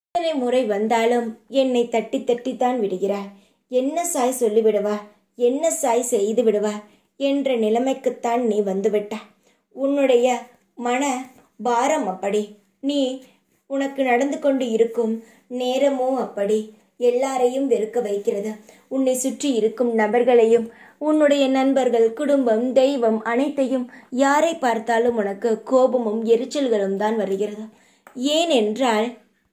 எத்தனை முறை வந்தாலும் என்னை தட்டி தட்டித்தான் விடுகிறார் என்ன சாய் சொல்லிவிடுவார் என்ன சாய் செய்து விடுவார் என்ற நிலைமைக்குத்தான் நீ வந்துவிட்டாய் உன்னுடைய மன பாரம் அப்படி நீ உனக்கு நடந்து கொண்டு இருக்கும் நேரமோ அப்படி எல்லாரையும் வெறுக்க வைக்கிறது உன்னை சுற்றி இருக்கும் நபர்களையும் உன்னுடைய நண்பர்கள் குடும்பம் தெய்வம் அனைத்தையும் யாரை பார்த்தாலும் உனக்கு கோபமும் எரிச்சல்களும் தான் வருகிறது ஏனென்றால்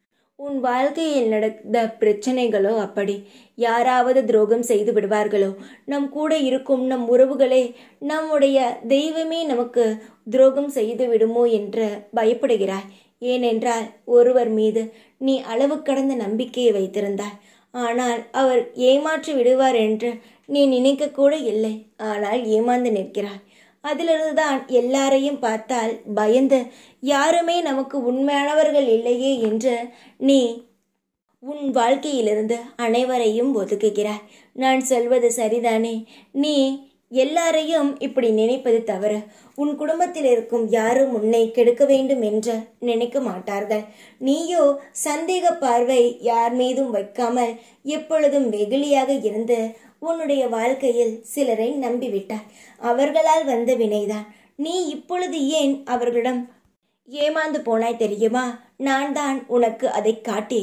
உன் வாழ்க்கையில் நடந்த பிரச்சனைகளோ அப்படி யாராவது துரோகம் செய்து விடுவார்களோ நம் கூட இருக்கும் நம் உறவுகளே நம்முடைய தெய்வமே நமக்கு துரோகம் செய்து விடுமோ என்று பயப்படுகிறாய் ஏனென்றால் ஒருவர் மீது நீ அளவு கடந்த நம்பிக்கையை வைத்திருந்தாய் ஆனால் அவர் ஏமாற்றி விடுவார் என்று நீ நினைக்க கூட இல்லை ஆனால் ஏமாந்து நிற்கிறாய் அதிலிருந்து தான் எல்லாரையும் பார்த்தால் பயந்து யாருமே நமக்கு உண்மையானவர்கள் இல்லையே என்று நீ உன் வாழ்க்கையிலிருந்து அனைவரையும் ஒதுக்குகிறாய் நான் சொல்வது சரிதானே நீ எல்லாரையும் இப்படி நினைப்பது தவறு உன் குடும்பத்தில் இருக்கும் யாரும் உன்னை கெடுக்க வேண்டும் என்று நினைக்க மாட்டார்கள் நீயோ சந்தேக பார்வை யார் மீதும் வைக்காமல் எப்பொழுதும் வெகுளியாக இருந்து உன்னுடைய வாழ்க்கையில் சிலரை நம்பிவிட்டாய் அவர்களால் வந்த வினைதான் நீ இப்பொழுது ஏன் அவர்களிடம் ஏமாந்து போனாய் தெரியுமா நான் தான் உனக்கு அதை காட்டி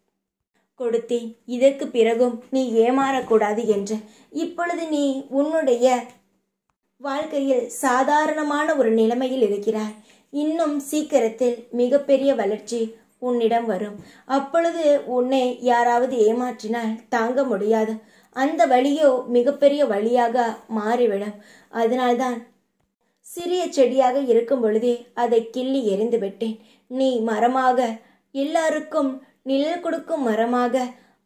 கொடுத்தேன் இதற்கு பிறகும் நீ ஏமாறக்கூடாது என்று இப்பொழுது நீ உன்னுடைய வாழ்க்கையில் சாதாரணமான ஒரு நிலைமையில் இருக்கிறாய் இன்னும் சீக்கிரத்தில் மிகப்பெரிய வளர்ச்சி உன்னிடம் வரும் அப்பொழுது உன்னை யாராவது ஏமாற்றினால் தாங்க முடியாது அந்த வழியோ மிகப்பெரிய வழியாக மாறிவிடும் அதனால்தான் சிறிய செடியாக இருக்கும் பொழுதே அதை கிள்ளி எறிந்து விட்டேன் நீ மரமாக எல்லாருக்கும் நிழல் கொடுக்கும் மரமாக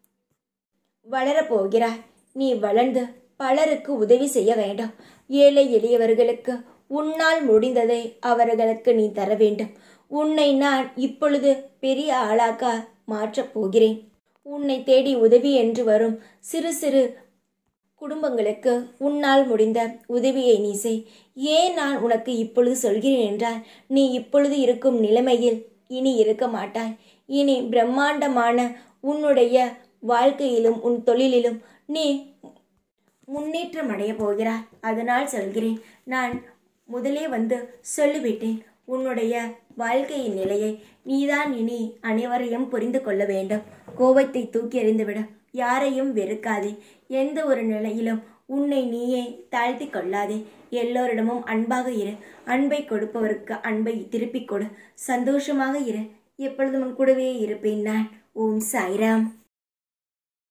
வளரப்போகிறாய் நீ வளர்ந்து பலருக்கு உதவி செய்ய வேண்டும் ஏழை எளியவர்களுக்கு உன்னால் முடிந்ததை அவர்களுக்கு நீ தர வேண்டும் உன்னை நான் இப்பொழுது பெரிய ஆளாக மாற்றப் போகிறேன் உன்னை தேடி உதவி என்று வரும் சிறு சிறு குடும்பங்களுக்கு உன்னால் முடிந்த உதவியை நீ செய் ஏன் நான் உனக்கு இப்பொழுது சொல்கிறேன் என்றால் நீ இப்பொழுது இருக்கும் நிலைமையில் இனி இருக்க மாட்டாய் இனி பிரம்மாண்டமான உன்னுடைய வாழ்க்கையிலும் உன் தொழிலிலும் நீ முன்னேற்றம் அடைய போகிறாய் அதனால் சொல்கிறேன் நான் முதலே வந்து சொல்லிவிட்டேன் உன்னுடைய வாழ்க்கையின் நிலையை நீதான் இனி அனைவரையும் புரிந்து கொள்ள வேண்டும் கோபத்தை தூக்கி எறிந்துவிட யாரையும் வெறுக்காதே எந்த ஒரு நிலையிலும் உன்னை நீயே தாழ்த்தி கொள்ளாதே எல்லோரிடமும் அன்பாக இரு அன்பை கொடுப்பவருக்கு அன்பை திருப்பிக் கொடு சந்தோஷமாக இரு எப்பொழுதும் உன் கூடவே இருப்பேன் நான் ஓம் சாய்ராம்